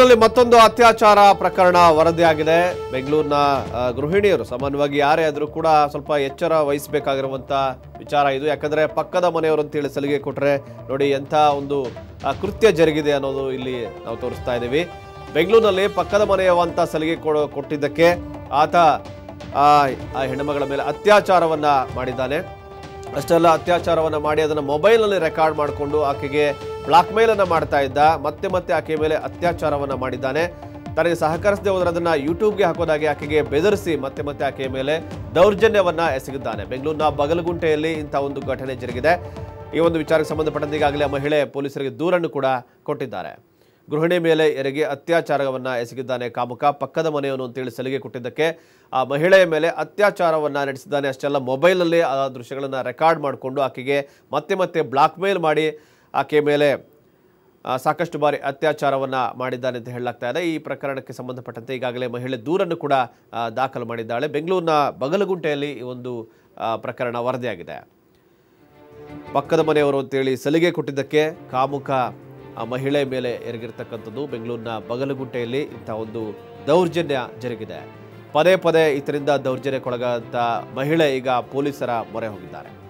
ಬೆಂಗಳೂರಿನಲ್ಲಿ ಮತ್ತೊಂದು ಅತ್ಯಾಚಾರ ಪ್ರಕರಣ ವರದಿಯಾಗಿದೆ ಬೆಂಗಳೂರಿನ ಆ, ಗೃಹಿಣಿಯರು ಸಾಮಾನ್ಯವಾಗಿ ಯಾರೇ ಆದರೂ ಕೂಡ ಸ್ವಲ್ಪ ಎಚ್ಚರ ವಹಿಸಬೇಕಾಗಿರುವಂತ ವಿಚಾರ ಇದು ಯಾಕಂದ್ರೆ ಪಕ್ಕದ ಮನೆಯವರು ಅಂತೇಳಿ ಸಲಿಗೆ ಕೊಟ್ರೆ ನೋಡಿ ಎಂಥ ಒಂದು ಆ, ಕೃತ್ಯ ಜರುಗಿದೆ ಅನ್ನೋದು ಇಲ್ಲಿ ನಾವು ತೋರಿಸ್ತಾ ಇದ್ದೀವಿ ಬೆಂಗಳೂರಿನಲ್ಲಿ ಪಕ್ಕದ ಮನೆಯವಂತ ಸಲಿಗೆ ಕೊಡೋ ಕೊಟ್ಟಿದ್ದಕ್ಕೆ ಆತ ಆ ಆ ಹೆಣ್ಣುಮಗಳ ಮೇಲೆ ಅತ್ಯಾಚಾರವನ್ನ ಮಾಡಿದ್ದಾನೆ ಅಷ್ಟೆಲ್ಲ ಅತ್ಯಾಚಾರವನ್ನ ಮಾಡಿ ಅದನ್ನ ಮೊಬೈಲ್ನಲ್ಲಿ ರೆಕಾರ್ಡ್ ಮಾಡಿಕೊಂಡು ಆಕೆಗೆ ಬ್ಲಾಕ್ ಮೇಲ್ ಅನ್ನ ಮಾಡ್ತಾ ಇದ್ದ ಮತ್ತೆ ಮತ್ತೆ ಆಕೆಯ ಮೇಲೆ ಅತ್ಯಾಚಾರವನ್ನ ಮಾಡಿದ್ದಾನೆ ತನಗೆ ಸಹಕರಿಸದೆ ಹೋದ್ರೆ ಅದನ್ನ ಯೂಟ್ಯೂಬ್ಗೆ ಹಾಕೋದಾಗಿ ಆಕೆಗೆ ಬೆದರಿಸಿ ಮತ್ತೆ ಮತ್ತೆ ಆಕೆಯ ಮೇಲೆ ದೌರ್ಜನ್ಯವನ್ನ ಎಸಗಿದ್ದಾನೆ ಬೆಂಗಳೂರಿನ ಬಗಲಗುಂಟೆಯಲ್ಲಿ ಇಂಥ ಒಂದು ಘಟನೆ ಜರುಗಿದೆ ಈ ಒಂದು ವಿಚಾರಕ್ಕೆ ಸಂಬಂಧಪಟ್ಟಂತೆ ಈಗಾಗಲೇ ಆ ಮಹಿಳೆ ಪೊಲೀಸರಿಗೆ ದೂರನ್ನು ಕೂಡ ಕೊಟ್ಟಿದ್ದಾರೆ ಗೃಹಿಣಿ ಮೇಲೆ ಎರಿಗೆ ಅತ್ಯಾಚಾರವನ್ನ ಎಸಗಿದ್ದಾನೆ ಕಾಮುಕ ಪಕ್ಕದ ಮನೆಯವನು ಅಂತೇಳಿ ಸಲಿಗೆ ಕೊಟ್ಟಿದ್ದಕ್ಕೆ ಆ ಮಹಿಳೆಯ ಮೇಲೆ ಅತ್ಯಾಚಾರವನ್ನ ನಡೆಸಿದ್ದಾನೆ ಅಷ್ಟೆಲ್ಲ ಮೊಬೈಲಲ್ಲಿ ಆ ದೃಶ್ಯಗಳನ್ನು ರೆಕಾರ್ಡ್ ಮಾಡಿಕೊಂಡು ಆಕೆಗೆ ಮತ್ತೆ ಮತ್ತೆ ಬ್ಲಾಕ್ ಮೇಲ್ ಮಾಡಿ ಆಕೆಯ ಮೇಲೆ ಆ, ಸಾಕಷ್ಟು ಬಾರಿ ಅತ್ಯಾಚಾರವನ್ನ ಮಾಡಿದ್ದಾನೆ ಅಂತ ಹೇಳಲಾಗ್ತಾ ಇದೆ ಈ ಪ್ರಕರಣಕ್ಕೆ ಸಂಬಂಧಪಟ್ಟಂತೆ ಈಗಾಗಲೇ ಮಹಿಳೆ ದೂರನ್ನು ಕೂಡ ಆ, ದಾಖಲು ಮಾಡಿದ್ದಾಳೆ ಬೆಂಗಳೂರಿನ ಬಗಲಗುಂಟೆಯಲ್ಲಿ ಈ ಒಂದು ಆ, ಪ್ರಕರಣ ವರದಿಯಾಗಿದೆ ಪಕ್ಕದ ಮನೆಯವರು ಅಂತೇಳಿ ಸಲಿಗೆ ಕೊಟ್ಟಿದ್ದಕ್ಕೆ ಕಾಮುಕ ಆ ಮಹಿಳೆ ಮೇಲೆ ಎರಗಿರ್ತಕ್ಕಂಥದ್ದು ಬೆಂಗಳೂರಿನ ಬಗಲಗುಂಟೆಯಲ್ಲಿ ಇಂಥ ಒಂದು ದೌರ್ಜನ್ಯ ಜರುಗಿದೆ ಪದೇ ಪದೇ ಇದರಿಂದ ದೌರ್ಜನ್ಯಕ್ಕೊಳಗಾದ ಮಹಿಳೆ ಈಗ ಪೊಲೀಸರ ಮೊರೆ ಹೋಗಿದ್ದಾರೆ